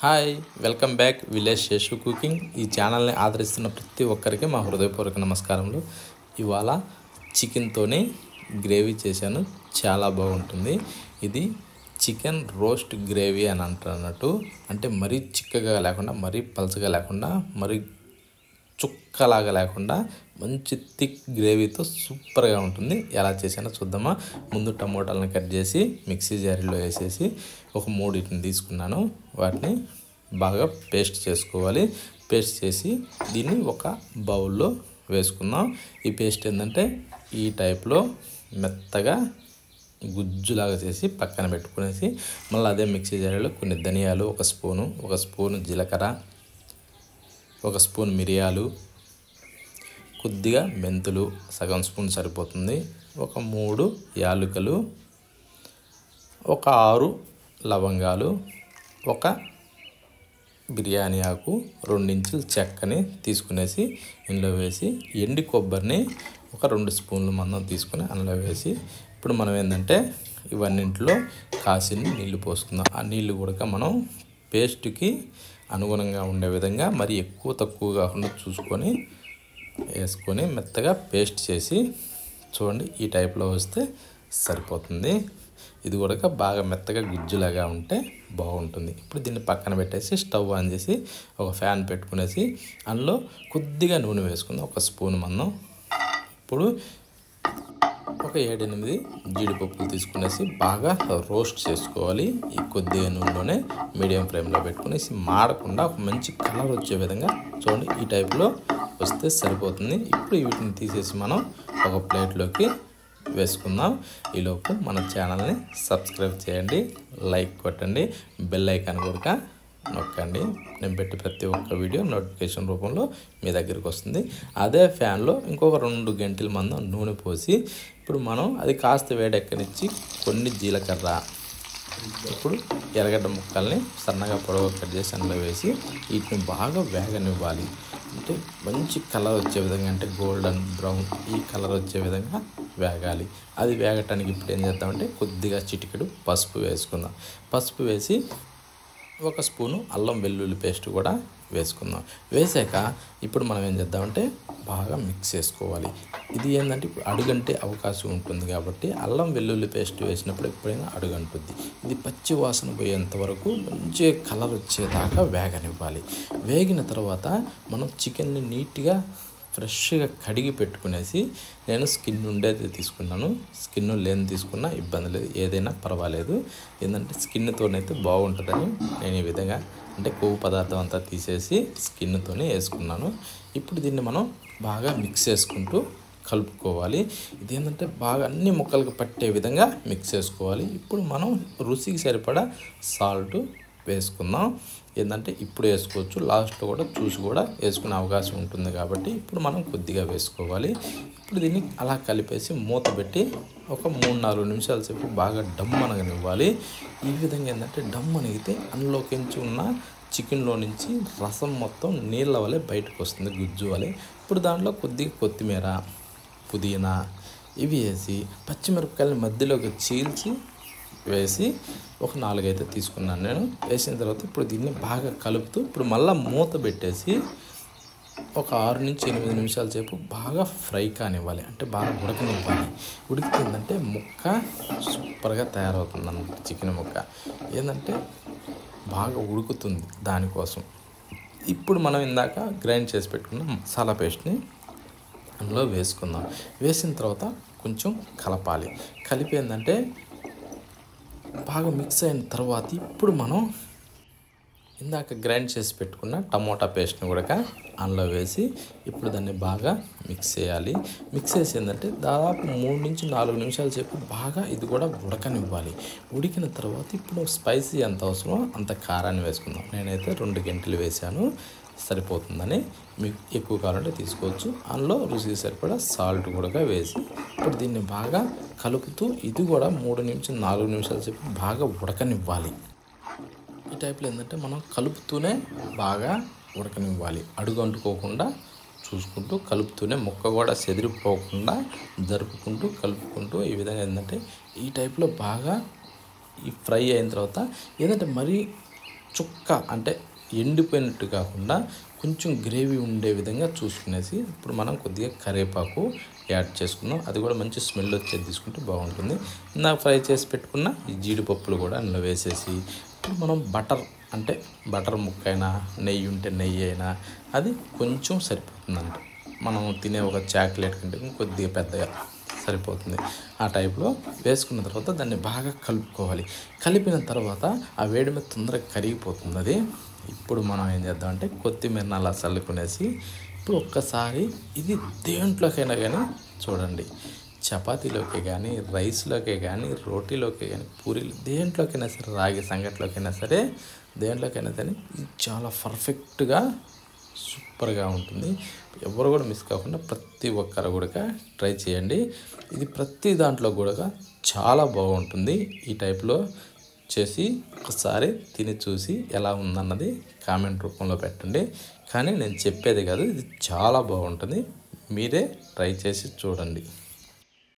hi welcome back village Seshu cooking ఈ ఛానల్ని ఆదరిస్తున్న ప్రతి ఒక్కరికి మా హృదయపూర్వక నమస్కారములు ఇవాళ చికెన్తోని గ్రేవీ చేశాను చాలా బాగుంటుంది ఇది చికెన్ రోస్ట్ గ్రేవీ అని అంటున్నట్టు అంటే మరీ చిక్కగా లేకుండా మరీ పలచగా లేకుండా మరీ చుక్కలాగా లేకుండా మంచి థిక్ గ్రేవీతో సూపర్గా ఉంటుంది ఎలా చేసానో చూద్దామా ముందు టమోటాలను కట్ చేసి మిక్సీ జారీలో వేసేసి ఒక మూడింటిని తీసుకున్నాను వాటిని బాగా పేస్ట్ చేసుకోవాలి పేస్ట్ చేసి దీన్ని ఒక బౌల్లో వేసుకుందాం ఈ పేస్ట్ ఏంటంటే ఈ టైప్లో మెత్తగా గుజ్జులాగా చేసి పక్కన పెట్టుకునేసి మళ్ళీ అదే మిక్సీ జారీలో కొన్ని ధనియాలు ఒక స్పూను ఒక స్పూను జీలకర్ర ఒక స్పూన్ మిరియాలు కొద్దిగా మెంతులు సగం స్పూన్ సరిపోతుంది ఒక మూడు యాలకులు ఒక ఆరు లవంగాలు ఒక బిర్యానీ ఆకు రెండించులు చెక్కని తీసుకునేసి ఇందులో వేసి ఎండి కొబ్బరిని ఒక రెండు స్పూన్లు మందం తీసుకుని అందులో వేసి ఇప్పుడు మనం ఏంటంటే ఇవన్నింటిలో కాసిని నీళ్లు పోసుకుందాం ఆ నీళ్లు కూడా మనం పేస్ట్కి అనుగుణంగా ఉండే విధంగా మరి ఎక్కువ తక్కువ కాకుండా చూసుకొని వేసుకొని మెత్తగా పేస్ట్ చేసి చూడండి ఈ టైప్లో వస్తే సరిపోతుంది ఇది కూడా బాగా మెత్తగా గుజ్జులాగా ఉంటే బాగుంటుంది ఇప్పుడు దీన్ని పక్కన పెట్టేసి స్టవ్ ఆన్ చేసి ఒక ఫ్యాన్ పెట్టుకునేసి అందులో కొద్దిగా నూనె వేసుకుందాం ఒక స్పూన్ మందం ఇప్పుడు ఒక ఏడెనిమిది జీడిపప్పులు తీసుకునేసి బాగా రోస్ట్ చేసుకోవాలి ఈ కొద్దిగా నూనెలోనే మీడియం ఫ్లేమ్లో పెట్టుకునేసి మాడకుండా ఒక మంచి కలర్ వచ్చే విధంగా చూడండి ఈ టైప్లో వస్తే సరిపోతుంది ఇప్పుడు వీటిని తీసేసి మనం ఒక ప్లేట్లోకి వేసుకుందాం ఈలోపు మన ఛానల్ని సబ్స్క్రైబ్ చేయండి లైక్ కొట్టండి బెల్ ఐకాన్ కూడా నొక్కండి నేను పెట్టి ప్రతి ఒక్క వీడియో నోటిఫికేషన్ రూపంలో మీ దగ్గరికి వస్తుంది అదే ఫ్యాన్లో ఇంకొక రెండు గంటల మందం నూనె పోసి ఇప్పుడు మనం అది కాస్త వేడెక్కనిచ్చి కొన్ని జీలకర్ర ఇప్పుడు ఎర్రగడ్డ ముక్కల్ని సన్నగా పొడవు కట్ చేసి అందులో వేసి వీటిని బాగా వేగనివ్వాలి అంటే మంచి కలర్ వచ్చే విధంగా అంటే గోల్డెన్ బ్రౌన్ ఈ కలర్ వచ్చే విధంగా వేగాలి అది వేగటానికి ఇప్పుడు ఏం చేద్దామంటే కొద్దిగా చిటికెడు పసుపు వేసుకుందాం పసుపు వేసి ఒక స్పూను అల్లం వెల్లుల్లి పేస్ట్ కూడా వేసుకుందాం వేసాక ఇప్పుడు మనం ఏం చేద్దామంటే బాగా మిక్స్ చేసుకోవాలి ఇది ఏంటంటే ఇప్పుడు అడుగంటే అవకాశం ఉంటుంది కాబట్టి అల్లం వెల్లుల్లి పేస్ట్ వేసినప్పుడు ఎప్పుడైనా అడుగంటుంది ఇది పచ్చి వాసన పోయేంత వరకు మంచి కలర్ వచ్చేదాకా వేగనివ్వాలి వేగిన తర్వాత మనం చికెన్ని నీట్గా ఫ్రెష్గా కడిగి పెట్టుకునేసి నేను స్కిన్ ఉండేది తీసుకున్నాను స్కిన్ లేని తీసుకున్నా ఇబ్బంది లేదు ఏదైనా పర్వాలేదు ఏంటంటే స్కిన్తోనైతే బాగుంటుందని నేను ఈ విధంగా అంటే కొవ్వు పదార్థం అంతా తీసేసి స్కిన్తోనే వేసుకున్నాను ఇప్పుడు దీన్ని మనం బాగా మిక్స్ చేసుకుంటూ కలుపుకోవాలి ఇదేంటంటే బాగా అన్ని ముక్కలకు పట్టే విధంగా మిక్స్ చేసుకోవాలి ఇప్పుడు మనం రుచికి సరిపడా సాల్ట్ వేసుకుందాం ఏంటంటే ఇప్పుడు వేసుకోవచ్చు లాస్ట్లో కూడా చూసి కూడా వేసుకునే అవకాశం ఉంటుంది కాబట్టి ఇప్పుడు మనం కొద్దిగా వేసుకోవాలి ఇప్పుడు దీన్ని అలా కలిపేసి మూత పెట్టి ఒక మూడు నాలుగు నిమిషాల సేపు బాగా డమ్ అనగనివ్వాలి ఈ విధంగా ఏంటంటే డమ్ అనిగితే అందులోకించి ఉన్న చికెన్లో నుంచి రసం మొత్తం నీళ్ళ వలె బయటకు వస్తుంది గుజ్జు వలె ఇప్పుడు దాంట్లో కొద్దిగా కొత్తిమీర పుదీనా ఇవి వేసి పచ్చిమిరపకాయలని మధ్యలోకి చీల్చి వేసి ఒక నాలుగైతే తీసుకున్నాను నేను వేసిన తర్వాత ఇప్పుడు దీన్ని బాగా కలుపుతూ ఇప్పుడు మళ్ళీ మూత పెట్టేసి ఒక ఆరు నుంచి ఎనిమిది నిమిషాల సేపు బాగా ఫ్రై కానివ్వాలి అంటే బాగా ఉడకనివ్వాలి ఉడికిందంటే ముక్క సూపర్గా తయారవుతుంది అన్నమాట చికెన్ ముక్క ఏంటంటే బాగా ఉడుకుతుంది దానికోసం ఇప్పుడు మనం ఇందాక గ్రైండ్ చేసి పెట్టుకున్న మసాలా పేస్ట్ని అందులో వేసుకుందాం వేసిన తర్వాత కొంచెం కలపాలి కలిపి ఏంటంటే బాగా మిక్స్ అయిన తర్వాత ఇప్పుడు మనం ఇందాక గ్రైండ్ చేసి పెట్టుకున్న టమోటా పేస్ట్ని కూడా అందులో వేసి ఇప్పుడు దాన్ని బాగా మిక్స్ చేయాలి మిక్స్ చేసి ఏంటంటే దాదాపు మూడు నుంచి నాలుగు నిమిషాల సేపు బాగా ఇది కూడా ఉడకనివ్వాలి ఉడికిన తర్వాత ఇప్పుడు స్పైసీ ఎంత అవసరమో అంత కారాన్ని వేసుకుందాం నేనైతే రెండు గంటలు వేసాను సరిపోతుందని మీకు ఎక్కువ కావాలంటే తీసుకోవచ్చు అందులో రుచికి సరిపడా సాల్ట్ కూడా వేసి ఇప్పుడు దీన్ని బాగా కలుపుతూ ఇది కూడా మూడు నుంచి నాలుగు నిమిషాల సేపు బాగా ఉడకనివ్వాలి ఈ టైప్లో ఏంటంటే మనం కలుపుతూనే బాగా ఉడకనివ్వాలి అడుగు అంటుకోకుండా చూసుకుంటూ కలుపుతూనే ముక్క కూడా చెదిరిపోకుండా జరుపుకుంటూ కలుపుకుంటూ ఈ విధంగా ఏంటంటే ఈ టైప్లో బాగా ఈ ఫ్రై అయిన తర్వాత ఏంటంటే మరీ చుక్క అంటే ఎండిపోయినట్టు కాకుండా కొంచెం గ్రేవీ ఉండే విధంగా చూసుకునేసి ఇప్పుడు మనం కొద్దిగా కరివేపాకు యాడ్ చేసుకుందాం అది కూడా మంచి స్మెల్ వచ్చేది తీసుకుంటే బాగుంటుంది ఇందాక ఫ్రై చేసి పెట్టుకున్న ఈ జీడిపప్పులు కూడా అందులో వేసేసి ఇప్పుడు మనం బటర్ అంటే బటర్ ముక్క అయినా నెయ్యి ఉంటే నెయ్యి అయినా అది కొంచెం సరిపోతుందంట మనం తినే ఒక చాక్లెట్ కంటే కొద్దిగా పెద్దగా సరిపోతుంది ఆ టైప్లో వేసుకున్న తర్వాత దాన్ని బాగా కలుపుకోవాలి కలిపిన తర్వాత ఆ వేడి మీద తొందరగా కరిగిపోతుంది అది ఇప్పుడు మనం ఏం చేద్దామంటే కొత్తిమీర అలా చల్లుకునేసి ఇప్పుడు ఒక్కసారి ఇది దేంట్లోకైనా కానీ చూడండి చపాతీలోకి కానీ రైస్లోకే కానీ రోటీలోకి కానీ పూరీలు దేంట్లోకైనా సరే రాగి సంగట్లోకైనా సరే దేంట్లోకైనా సరే ఇది చాలా పర్ఫెక్ట్గా సూపర్గా ఉంటుంది ఎవరు కూడా మిస్ కాకుండా ప్రతి ఒక్కరు కూడా ట్రై చేయండి ఇది ప్రతి దాంట్లో కూడా చాలా బాగుంటుంది ఈ టైప్లో చేసి ఒకసారి తిని చూసి ఎలా ఉందన్నది కామెంట్ రూపంలో పెట్టండి కానీ నేను చెప్పేది కాదు ఇది చాలా బాగుంటుంది మీరే ట్రై చేసి చూడండి